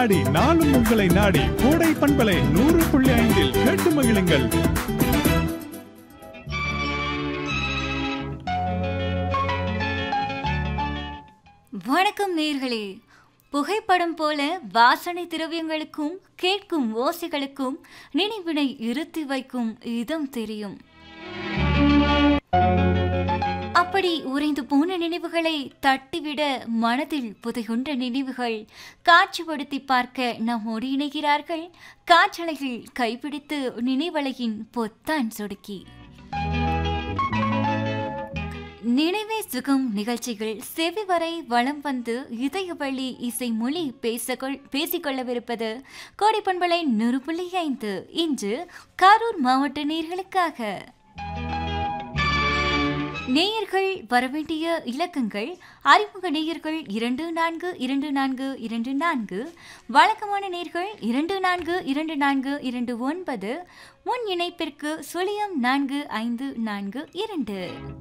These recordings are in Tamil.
நாடி நாளும் உங்களை நாடி கோடை பண்பலை நூறு புள்ளி ஐந்தில் கேட்டு மகிழுங்கள் வணக்கம் நேர்களே புகைப்படம் போல வாசனை திரவியங்களுக்கும் கேட்கும் ஓசைகளுக்கும் நினைவினை இருத்தி வைக்கும் இதம் தெரியும் அப்படி உறைந்து போன நினைவுகளை தட்டிவிட மனதில் புதையுண்ட நினைவுகள் காட்சிப்படுத்தி பார்க்க நம்மோடு இணைகிறார்கள் காற்றலையில் கைப்பிடித்து நினைவலையின் பொத்தான் சொடுக்கி நினைவே சுகம் நிகழ்ச்சிகள் செவி வரை வளம் வந்து இதய வழி இசை மொழி பேசக்கொள் பேசிக்கொள்ளவிருப்பது கோடிப்பண்பளை நூறு புள்ளி ஐந்து இன்று கரூர் மாவட்ட நேர்களுக்காக நேயர்கள் வரவேண்டிய இலக்கங்கள் அறிமுக நேயர்கள் இரண்டு நான்கு இரண்டு நான்கு இரண்டு நான்கு வழக்கமான நேர்கள் இரண்டு நான்கு இரண்டு நான்கு இரண்டு ஒன்பது முன் இணைப்பிற்கு சுழியம் நான்கு ஐந்து நான்கு இரண்டு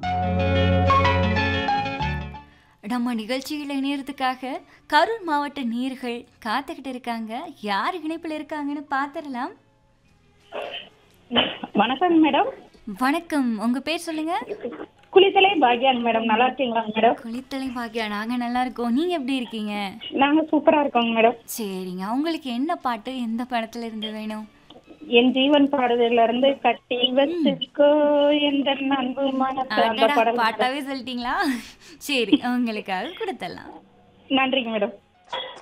நம்ம நிகழ்ச்சியில் இணையறதுக்காக கரூர் மாவட்ட நேர்கள் காத்துக்கிட்டு இருக்காங்க யார் இணைப்பில் இருக்காங்கன்னு பார்த்துடலாம் வணக்கம் மேடம் வணக்கம் உங்க பேர் சொல்லுங்க குளித்தலை பாக்யாங்க மேடம் நல்லா இருக்கீங்களா மேடம் குளித்தலை பாக்கியா நாங்க நல்லா இருக்கோம் நீங்க எப்படி இருக்கீங்க நாங்க சூப்பரா இருக்கோங்க மேடம் சரிங்க உங்களுக்கு என்ன பாட்டு எந்த படத்துல இருந்து வேணும் என் ஜீவன் பாடுதல்ல இருந்து கட்டி வச்சுக்கோ என்ற அன்பு மனசு அந்த அடடா, படம் பாட்டாவே சொல்லிட்டீங்களா சரி உங்களுக்காக கொடுத்துடலாம் நன்றிங்க மேடம்